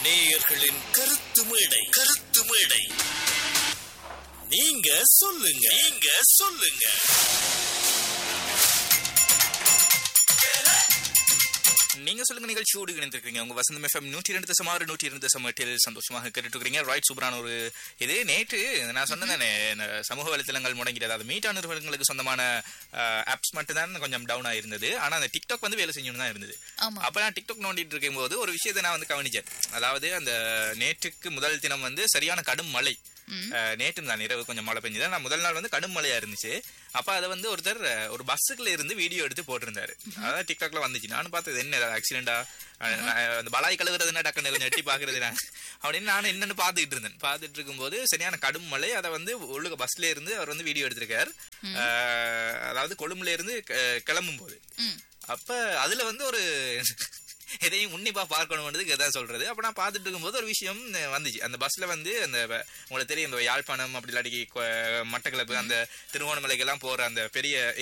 நேயர்களின் கருத்து மேடை கருத்து மேடை நீங்க சொல்லுங்க நீங்க சொல்லுங்க நீங்க சொல்லுங்க நிகழ்ச்சியோடு இணைந்திருக்கீங்க உங்க வசந்தம் எஃப்எம் நூற்றி ரெண்டு தசம் ஆறு நூற்றி ரெண்டு தசம் எட்டில் சந்தோஷமாக கேட்டுட்டு இருக்கிறீங்க ரைட் சூப்பரான ஒரு இது நேற்று நான் சொன்னதானே இந்த சமூக வலைத்தளங்கள் முடங்கிட்டது அதாவது மீட்டா நிறுவனங்களுக்கு சொந்தமான ஆப்ஸ் மட்டும் தான் கொஞ்சம் டவுன் ஆயிருந்தது ஆனா அந்த டிக்டாக் வந்து வேலை செஞ்சுன்னு தான் இருந்தது ஆமா. அப்ப நான் டிக்டாக் நோண்டிட்டு இருக்கும்போது ஒரு விஷயத்தை நான் வந்து கவனிச்சேன் அதாவது அந்த நேற்றுக்கு முதல் தினம் வந்து சரியான கடும் மழை அஹ், நேற்று தான் இரவு கொஞ்சம் மழை பெஞ்சது நான் முதல் நாள் வந்து கடும் மழையா இருந்துச்சு அப்ப அதை வந்து ஒருத்தர் அஹ், ஒரு பஸ்ஸுக்குள்ள இருந்து வீடியோ எடுத்து போட்டிருந்தாரு அதாவது டிக்டாக்ல வந்துச்சு நானும் பார்த்தது என்ன ஆக்சிடென்டா அந்த பலாய் கழுவுறது என்ன டக்குன்னு கொஞ்சம் எட்டி பாக்குறது நான் அப்படின்னு நான் என்னன்னு பார்த்துக்கிட்டு இருந்தேன் பார்த்துட்டு இருக்கும்போது சரியான கடும் மழை அதை வந்து உள்ளுக பஸ்ல இருந்து அவர் வந்து வீடியோ எடுத்திருக்காரு அஹ், அதாவது கொழும்புல இருந்து க- கிளம்பும் போது ம். அப்ப அதுல வந்து ஒரு எதையும் உன்னிப்பா பார்க்கணும்ன்றதுக்கு எதாவது சொல்றது அப்ப நான் பார்த்துட்டு இருக்கும்போது ஒரு விஷயம் வந்துச்சு அந்த பஸ்ல வந்து அந்த வ- உங்களுக்கு தெரியும் இந்த யாழ்ப்பாணம் அப்படி இல்லாட்டி கொ- மட்டக்களப்பு அந்த திருவோணமலைக்கு எல்லாம் போற அந்த பெரிய